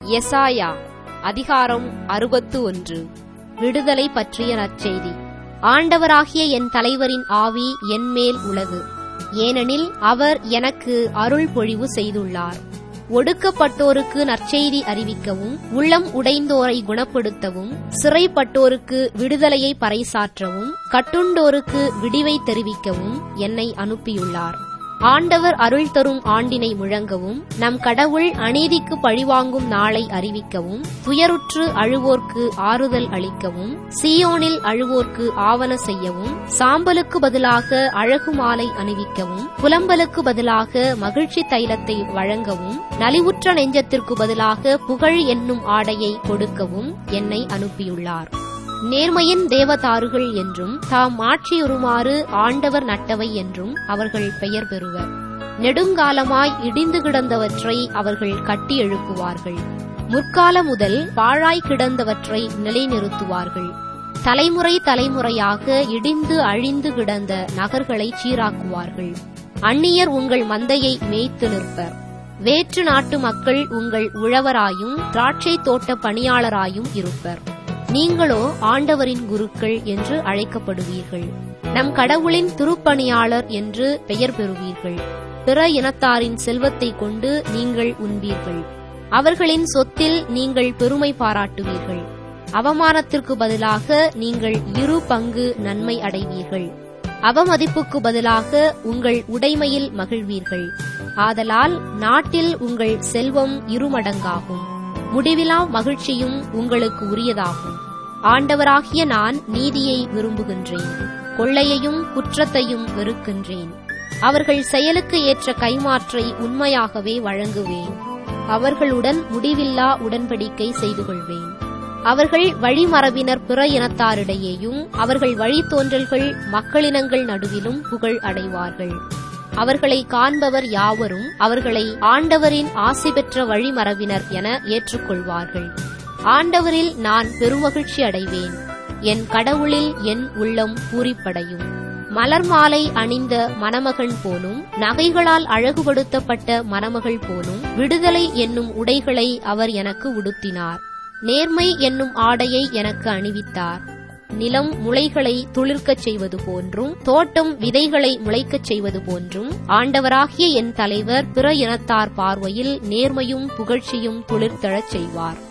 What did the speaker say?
எசாயா அதிகாரம் அறுபத்து ஒன்று விடுதலை பற்றிய நற்செய்தி ஆண்டவராகிய என் தலைவரின் ஆவி என்மேல் உள்ளது ஏனெனில் அவர் எனக்கு அருள் பொழிவு செய்துள்ளார் ஒடுக்கப்பட்டோருக்கு நற்செய்தி அறிவிக்கவும் உள்ளம் உடைந்தோரை குணப்படுத்தவும் சிறைப்பட்டோருக்கு விடுதலையை பறைசாற்றவும் கட்டுண்டோருக்கு விடிவை தெரிவிக்கவும் என்னை அனுப்பியுள்ளார் ஆண்டவர் அருள் தரும் ஆண்டினை முழங்கவும் நம் கடவுள் அநீதிக்கு பழிவாங்கும் நாளை அறிவிக்கவும் துயருற்று அழுவோர்க்கு ஆறுதல் அளிக்கவும் சியோனில் அழுவோர்க்கு ஆவன செய்யவும் சாம்பலுக்கு பதிலாக அழகு மாலை அணிவிக்கவும் புலம்பலுக்கு பதிலாக மகிழ்ச்சி தைலத்தை வழங்கவும் நலிவுற்ற நெஞ்சத்திற்கு பதிலாக புகழ் என்னும் ஆடையை கொடுக்கவும் என்னை அனுப்பியுள்ளார் நேர்மையின் தேவதாருகள் என்றும் தாம் ஆட்சியுறுமாறு ஆண்டவர் நட்டவை என்றும் அவர்கள் பெயர் பெறுவர் நெடுங்காலமாய் இடிந்து கிடந்தவற்றை அவர்கள் கட்டி எழுப்புவார்கள் முற்கால முதல் பாழாய் கிடந்தவற்றை நிலைநிறுத்துவார்கள் தலைமுறை தலைமுறையாக இடிந்து அழிந்து கிடந்த நகர்களை சீராக்குவார்கள் அந்நியர் உங்கள் மந்தையை மேய்த்து நிற்பர் வேற்று நாட்டு மக்கள் உங்கள் உழவராயும் திராட்சை தோட்ட பணியாளராயும் இருப்பர் நீங்களோ ஆண்டவரின் குருக்கள் என்று அழைக்கப்படுவீர்கள் நம் கடவுளின் திருப்பணியாளர் என்று பெயர் பெறுவீர்கள் பிற இனத்தாரின் செல்வத்தை கொண்டு நீங்கள் உண்பீர்கள் அவர்களின் சொத்தில் நீங்கள் பெருமை பாராட்டுவீர்கள் அவமானத்திற்கு பதிலாக நீங்கள் இரு பங்கு நன்மை அடைவீர்கள் அவமதிப்புக்கு பதிலாக உங்கள் உடைமையில் மகிழ்வீர்கள் ஆதலால் நாட்டில் உங்கள் செல்வம் இருமடங்காகும் முடிவிலா மகிழ்ச்சியும் உங்களுக்கு உரியதாகும் ஆண்டவராகிய நான் நீதியை விரும்புகின்றேன் கொள்ளையையும் குற்றத்தையும் வெறுக்கின்றேன் அவர்கள் செயலுக்கு ஏற்ற கைமாற்றை உண்மையாகவே வழங்குவேன் அவர்களுடன் முடிவில்லா உடன்படிக்கை செய்து கொள்வேன் அவர்கள் வழிமரபினர் பிற இனத்தாரிடையேயும் அவர்கள் வழித்தோன்றல்கள் மக்களினங்கள் நடுவிலும் புகழ் அடைவார்கள் அவர்களை காண்பவர் யாவரும் அவர்களை ஆண்டவரின் ஆசி பெற்ற வழிமரபினர் என ஏற்றுக்கொள்வார்கள் ஆண்டவரில் நான் பெருமகிழ்ச்சி அடைவேன் என் கடவுளில் என் உள்ளம் பூரிப்படையும் மலர் மாலை அணிந்த மணமகன் போலும் நகைகளால் அழகுபடுத்தப்பட்ட மணமகள் போலும் விடுதலை என்னும் உடைகளை அவர் எனக்கு உடுத்தினார் நேர்மை என்னும் ஆடையை எனக்கு அணிவித்தார் நிலம் முளைகளை துளிர்க்கச் செய்வது போன்றும் தோட்டம் விதைகளை முளைக்கச் செய்வது போன்றும் ஆண்டவராகிய என் தலைவர் பிற இனத்தார் பார்வையில் நேர்மையும் புகழ்ச்சியும் துளிர்த்தழச் செய்வார்